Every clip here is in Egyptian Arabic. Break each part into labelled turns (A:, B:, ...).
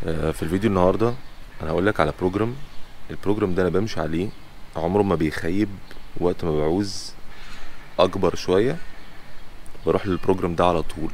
A: آه، في الفيديو النهارده انا هقول لك على بروجرام البروجرام ده انا بمشي عليه عمره ما بيخيب وقت ما بعوز اكبر شويه بروح للبروجرام ده على طول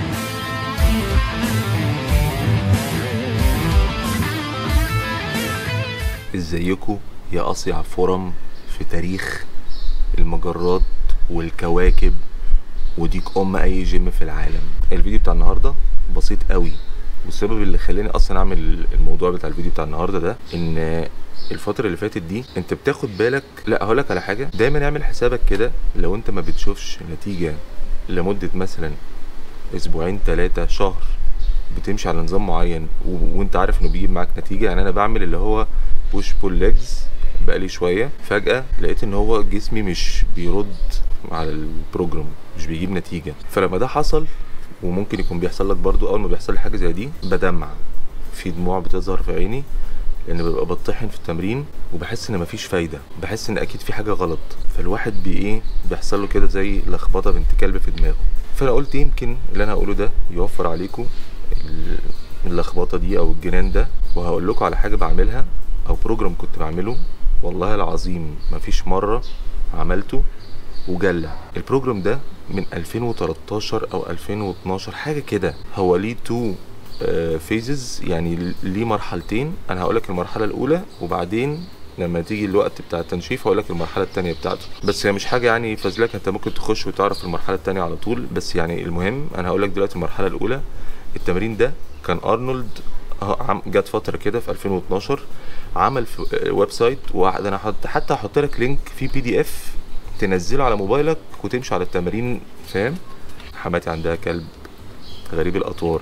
A: ازيكم يا اصيع فرم في تاريخ المجرات والكواكب وديك ام اي جيم في العالم الفيديو بتاع النهارده بسيط قوي والسبب اللي خلاني اصلا اعمل الموضوع بتاع الفيديو بتاع النهارده ده ان الفترة اللي فاتت دي انت بتاخد بالك لا هقولك على حاجة دايما اعمل حسابك كده لو انت ما بتشوفش نتيجة لمدة مثلا اسبوعين ثلاثة شهر بتمشي على نظام معين و... وانت عارف انه بيجيب معاك نتيجة يعني انا بعمل اللي هو بوش بول ليجز بقالي شوية فجأة لقيت ان هو جسمي مش بيرد على البروجرام مش بيجيب نتيجة فلما ده حصل وممكن يكون بيحصل لك برضو اول ما بيحصل لي حاجة زي دي بدمع في دموع بتظهر في عيني لان ببقى بطحن في التمرين وبحس ان مفيش فايده بحس ان اكيد في حاجه غلط فالواحد بي ايه بيحصل له كده زي لخبطه بنت كلب في دماغه فانا قلت يمكن اللي انا هقوله ده يوفر عليكم ال- اللخبطه دي او الجنان ده وهقول لكم على حاجه بعملها او بروجرام كنت بعمله والله العظيم مفيش مره عملته وجلة البروجرام ده من 2013 او 2012 حاجه كده هو ليه تو فيزز يعني ليه مرحلتين انا هقول لك المرحله الاولى وبعدين لما تيجي الوقت بتاع التنشيف هقول لك المرحله الثانيه بتاعته بس هي مش حاجه يعني فازلك انت ممكن تخش وتعرف المرحله الثانيه على طول بس يعني المهم انا هقول لك دلوقتي المرحله الاولى التمرين ده كان ارنولد اه عم- جت فتره كده في 2012 عمل في آه، ويب سايت واحد انا حط حتى هحط لك لينك فيه بي دي اف تنزله على موبايلك وتمشي على التمارين فاهم حماتي عندها كلب غريب الاطوار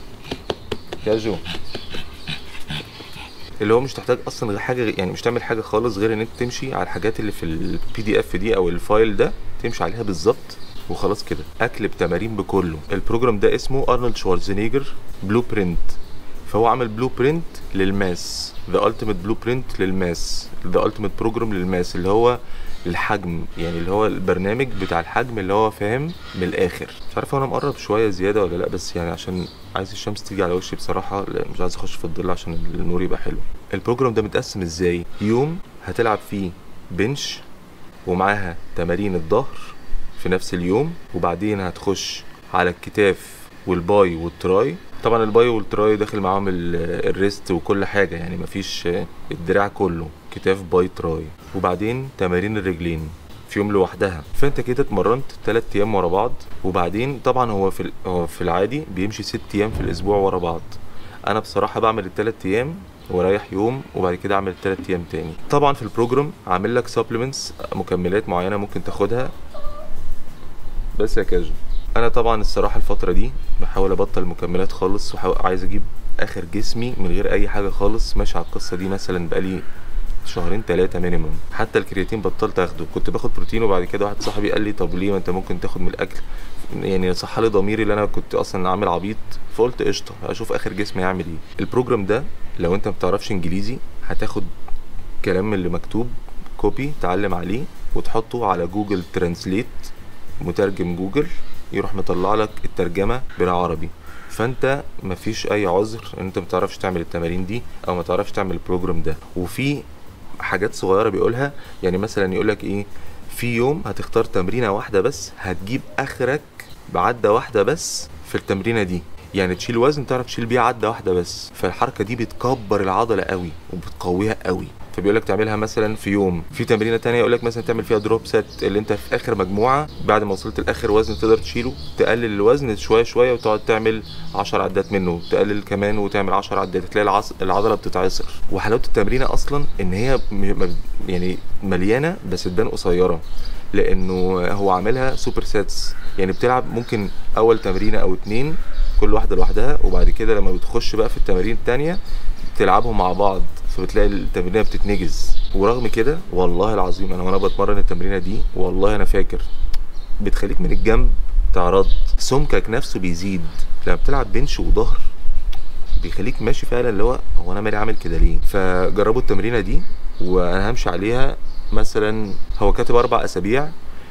A: يا جو اللي هو مش تحتاج اصلا غير حاجه غير- يعني مش تعمل حاجه خالص غير ان انت تمشي على الحاجات اللي في البي دي اف دي او الفايل ده تمشي عليها بالظبط وخلاص كده اكل بتمارين بكله البروجرام ده اسمه ارنولد شوارزنيجر بلو برنت فهو عمل بلو برنت للماس ذا التيميت بلو برنت للماس ذا التيميت بروجرام للماس اللي هو الحجم يعني اللي هو البرنامج بتاع الحجم اللي هو فاهم من الاخر مش عارف هو انا مقرب شويه زياده ولا لا بس يعني عشان عايز الشمس تيجي على وشي بصراحه لا مش عايز اخش في الظل عشان النور يبقى حلو البروجرام ده متقسم ازاي يوم هتلعب فيه بنش ومعاها تمارين الظهر في نفس اليوم وبعدين هتخش على الكتاف والباي والتراي طبعا الباي والتراي داخل معاهم ال- الريست وكل حاجه يعني مفيش آه، الدراع كله كتاف باي تراي وبعدين تمارين الرجلين في يوم لوحدها فانت كده اتمرنت تلات ايام ورا بعض وبعدين طبعا هو في ال- هو في العادي بيمشي ست ايام في الاسبوع ورا بعض انا بصراحه بعمل التلات ايام ورايح يوم وبعد كده اعمل التلات ايام تاني طبعا في البروجرام عامل لك سبلمنتس مكملات معينه ممكن تاخدها بس يا كاجو انا طبعا الصراحه الفتره دي بحاول ابطل مكملات خالص وحاول عايز اجيب اخر جسمي من غير اي حاجه خالص ماشي على القصه دي مثلا بقالي شهرين ثلاثة مينيموم حتى الكرياتين بطلت اخده كنت باخد بروتين وبعد كده واحد صاحبي قال لي طب ليه ما انت ممكن تاخد من الاكل يعني صح لي ضميري اللي انا كنت اصلا عامل عبيط فقلت قشطه اشوف اخر جسمي هيعمل ايه البروجرام ده لو انت ما بتعرفش انجليزي هتاخد كلام من اللي مكتوب كوبي تعلم عليه وتحطه على جوجل ترانسليت مترجم جوجل يروح مطلع لك الترجمه بالعربي فانت مفيش اي عذر ان انت متعرفش تعمل التمارين دي او ما تعرفش تعمل البروجرام ده وفي حاجات صغيره بيقولها يعني مثلا يقول لك ايه في يوم هتختار تمرينه واحده بس هتجيب اخرك بعده واحده بس في التمرينه دي يعني تشيل وزن تعرف تشيل بيه عده واحده بس فالحركه دي بتكبر العضله قوي وبتقويها قوي فبيقول لك تعملها مثلا في يوم في تمرينه تانية يقول لك مثلا تعمل فيها دروب سيت اللي انت في اخر مجموعه بعد ما وصلت لاخر وزن تقدر تشيله تقلل الوزن شويه شويه وتقعد تعمل 10 عدات منه تقلل كمان وتعمل 10 عدات تلاقي العص... العضله بتتعصر وحلاوه التمرينه اصلا ان هي م... م- يعني مليانه بس تبان قصيره لانه هو عاملها سوبر سيتس يعني بتلعب ممكن اول تمرينه او اتنين كل واحده لوحدها وبعد كده لما بتخش بقى في التمارين التانية تلعبهم مع بعض فبتلاقي التمرينه بتتنجز ورغم كده والله العظيم انا وانا بتمرن التمرينه دي والله انا فاكر بتخليك من الجنب تعرض سمكك نفسه بيزيد لما بتلعب بنش وظهر بيخليك ماشي فعلا اللي هو هو انا مالي عامل كده ليه فجربوا التمرينه دي وانا همشي عليها مثلا هو كاتب اربع اسابيع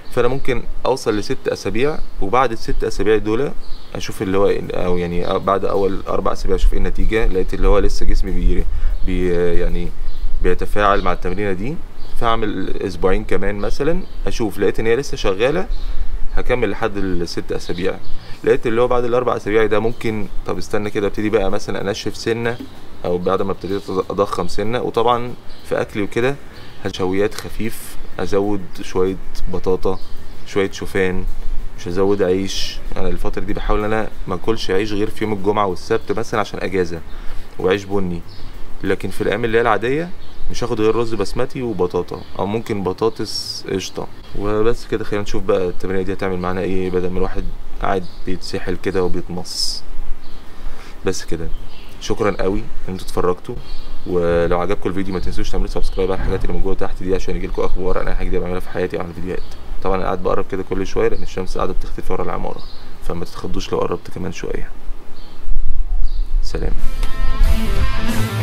A: فانا ممكن اوصل لست اسابيع وبعد الست اسابيع دول اشوف اللي هو او يعني بعد اول اربع اسابيع اشوف ايه النتيجه لقيت اللي هو لسه جسمي بي, بي يعني بيتفاعل مع التمرينه دي فاعمل اسبوعين كمان مثلا اشوف لقيت ان هي لسه شغاله هكمل لحد الست اسابيع لقيت اللي هو بعد الاربع اسابيع ده ممكن طب استنى كده ابتدي بقى مثلا انشف سنه او بعد ما ابتديت اضخم سنه وطبعا في اكلي وكده نشويات خفيف ازود شويه بطاطا شويه شوفان مش هزود عيش انا الفتره دي بحاول ان انا ما اكلش عيش غير في يوم الجمعه والسبت مثلا عشان اجازه وعيش بني لكن في الايام اللي هي العاديه مش هاخد غير رز بسمتي وبطاطا او ممكن بطاطس قشطه وبس كده خلينا نشوف بقى التمرينه دي هتعمل معانا ايه بدل ما الواحد قاعد بيتسحل كده وبيتمص بس كده شكرا قوي ان انتوا اتفرجتوا ولو عجبكم الفيديو ما تنسوش تعملوا سبسكرايب على الحاجات اللي موجوده تحت دي عشان يجيلكم اخبار عن اي حاجه جديده بعملها في حياتي وعن الفيديوهات طبعا انا قاعد بقرب كده كل شويه لان الشمس قاعده بتختفي ورا العماره فما تتخضوش لو قربت كمان شويه سلام